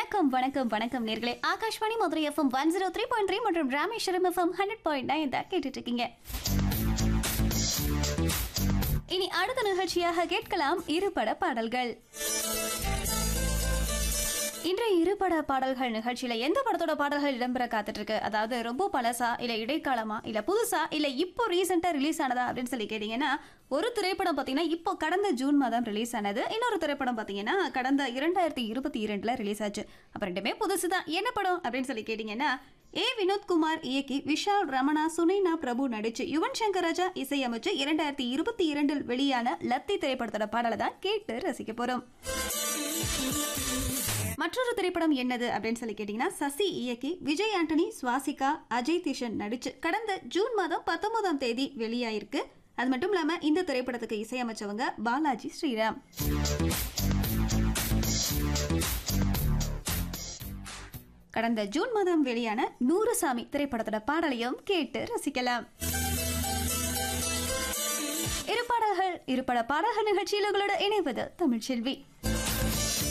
வணக்கம் வணக்கம் வணக்கம் நேர்களே Akashvani Madurai FM one zero three point three மற்றும் Rameswaram FM hundred point nine தான் கேட்டுட்டு இருக்கீங்க இனி அடுத்த நிகழ்ச்சியாக கேட்கலாம் இருபட பாடல்கள் இன்றைய இருபட பாடல்கள் நிகழ்ச்சியில எந்த படத்தோட பாடல்கள் இடம்பெற காத்துட்டு இருக்கு அதாவது ரொம்ப பழசா இல்ல இடைக்காலமா இல்ல புதுசா இல்ல இப்போ ரீசெண்டா ரிலீஸ் ஆனதா அப்படின்னு சொல்லி கேட்டீங்கன்னா ஒரு திரைப்படம் பாத்தீங்கன்னா இப்போ கடந்த ஜூன் மாதம் ரிலீஸ் ஆனது இன்னொரு திரைப்படம் பாத்தீங்கன்னா கடந்த இரண்டாயிரத்தி இருபத்தி இரண்டுல ரிலீஸ் ஆச்சு அப்ப ரெண்டுமே புதுசு தான் என்ன படம் அப்படின்னு சொல்லி கேட்டீங்கன்னா ஏ வினோத்குமார் இயக்கி விஷால் ரமணா சுனைனா பிரபு நடிச்சு யுவன் சங்கர் ராஜா இசையமைச்சு இரண்டாயிரத்தி இருபத்தி இரண்டில் வெளியான லத்தி திரைப்படத்தோட பாடலை தான் கேட்டு ரசிக்க போறோம் மற்றொரு திரைப்படம் என்னது அப்படின்னு சொல்லி கேட்டிங்கன்னா சசி இயக்கி விஜய் ஆண்டனி சுவாசிகா அஜய் திஷன் நடிச்சு கடந்த ஜூன் மாதம் பத்தொன்பதாம் தேதி வெளியாயிருக்கு அது மட்டும் இல்லாம இந்த திரைப்படத்துக்கு இசையமைச்சவங்க பாலாஜி ஸ்ரீராம் கடந்த ஜூன் மாதம் வெளியான நூறு சாமி திரைப்படத்தோட பாடலையும் கேட்டு ரசிக்கலாம் இரு பாடல்கள் இருபட பாடல்கள் நிகழ்ச்சியில் உங்களோட இணைவது தமிழ்ச்செல்வி